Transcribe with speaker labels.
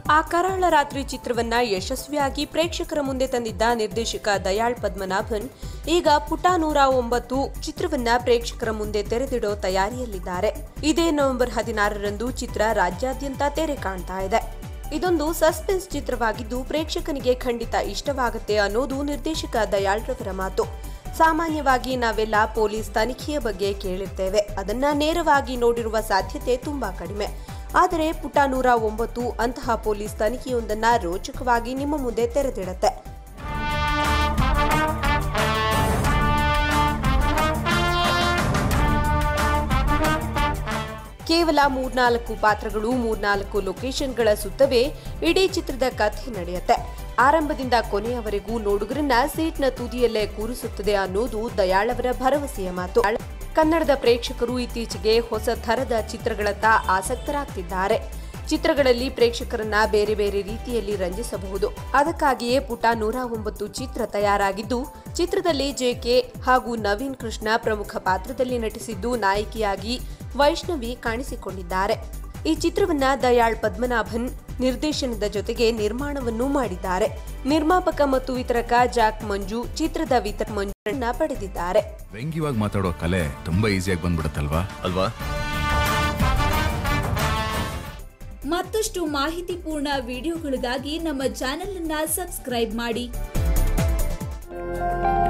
Speaker 1: ಆ ಕರಾಳ ರಾತ್ರಿ ಚಿತ್ರವನ್ನ ಯಶಸ್ವಿಯಾಗಿ ಪ್ರೇಕ್ಷಕರ ಮುಂದೆ ತಂದಿದ್ದ ನಿರ್ದೇಶಕ ದಯಾಳ್ ಪದ್ಮನಾಭನ್ ಈಗ ಪುಟ ನೂರ ಒಂಬತ್ತು ಚಿತ್ರವನ್ನ ಪ್ರೇಕ್ಷಕರ ಮುಂದೆ ತೆರೆದಿಡೋ ತಯಾರಿಯಲ್ಲಿದ್ದಾರೆ ಇದೇ ನವೆಂಬರ್ ಹದಿನಾರರಂದು ಚಿತ್ರ ರಾಜ್ಯಾದ್ಯಂತ ತೆರೆ ಕಾಣ್ತಾ ಇದೆ ಇದೊಂದು ಸಸ್ಪೆನ್ಸ್ ಚಿತ್ರವಾಗಿದ್ದು ಪ್ರೇಕ್ಷಕನಿಗೆ ಖಂಡಿತ ಇಷ್ಟವಾಗುತ್ತೆ ಅನ್ನೋದು ನಿರ್ದೇಶಕ ದಯಾಳ್ ರವರ ಮಾತು ಸಾಮಾನ್ಯವಾಗಿ ನಾವೆಲ್ಲ ಪೊಲೀಸ್ ತನಿಖೆಯ ಬಗ್ಗೆ ಕೇಳಿರ್ತೇವೆ ಅದನ್ನ ನೇರವಾಗಿ ನೋಡಿರುವ ಸಾಧ್ಯತೆ ತುಂಬಾ ಕಡಿಮೆ ಆದರೆ ಪುಟ ನೂರ ಒಂಬತ್ತು ಅಂತಹ ಪೊಲೀಸ್ ತನಿಖೆಯೊಂದನ್ನ ರೋಚಕವಾಗಿ ನಿಮ್ಮ ಮುಂದೆ ತೆರೆದಿಡತ್ತೆ ಕೇವಲ ಮೂರ್ನಾಲ್ಕು ಪಾತ್ರಗಳು ಮೂರ್ನಾಲ್ಕು ಲೊಕೇಶನ್ಗಳ ಸುತ್ತವೇ ಇಡೀ ಚಿತ್ರದ ಕಥೆ ನಡೆಯುತ್ತೆ ಆರಂಭದಿಂದ ಕೊನೆಯವರೆಗೂ ನೋಡುಗರನ್ನ ಸೀಟ್ನ ತುದಿಯಲ್ಲೇ ಕೂರಿಸುತ್ತದೆ ಅನ್ನೋದು ದಯಾಳವರ ಭರವಸೆಯ ಮಾತು ಕನ್ನಡದ ಪ್ರೇಕ್ಷಕರು ಇತ್ತೀಚೆಗೆ ಹೊಸ ಥರದ ಚಿತ್ರಗಳತ್ತ ಆಸಕ್ತರಾಗ್ತಿದ್ದಾರೆ ಚಿತ್ರಗಳಲ್ಲಿ ಪ್ರೇಕ್ಷಕರನ್ನ ಬೇರೆ ಬೇರೆ ರೀತಿಯಲ್ಲಿ ರಂಜಿಸಬಹುದು ಅದಕ್ಕಾಗಿಯೇ ಪುಟ ನೂರ ಒಂಬತ್ತು ಚಿತ್ರ ತಯಾರಾಗಿದ್ದು ಚಿತ್ರದಲ್ಲಿ ಜೆಕೆ ಹಾಗೂ ನವೀನ್ ಕೃಷ್ಣ ಪ್ರಮುಖ ಪಾತ್ರದಲ್ಲಿ ನಟಿಸಿದ್ದು ನಾಯಕಿಯಾಗಿ ವೈಷ್ಣವಿ ಕಾಣಿಸಿಕೊಂಡಿದ್ದಾರೆ ಈ ಚಿತ್ರವನ್ನ ದಯಾಳ್ ಪದ್ಮನಾಭನ್ ನಿರ್ದೇಶನದ ಜೊತೆಗೆ ನಿರ್ಮಾಣವನ್ನು ಮಾಡಿದ್ದಾರೆ ನಿರ್ಮಾಪಕ ಮತ್ತು ವಿತರಕ ಜಾಕ್ ಮಂಜು ಚಿತ್ರದ ವಿತರ ಮಂಜುರನ್ನ ಪಡೆದಿದ್ದಾರೆ
Speaker 2: ವ್ಯಂಗ್ಯವಾಗಿ ಮಾತಾಡೋ ಕಲೆ ತುಂಬಾ ಈಸಿಯಾಗಿ ಬಂದ್ಬಿಡುತ್ತಲ್ವಾ
Speaker 3: ಅಲ್ವಾ
Speaker 4: ಮತ್ತಷ್ಟು ಮಾಹಿತಿಪೂರ್ಣ ವಿಡಿಯೋಗಳಿಗಾಗಿ ನಮ್ಮ ಚಾನೆಲ್ ಅನ್ನ ಸಬ್ಸ್ಕ್ರೈಬ್ ಮಾಡಿ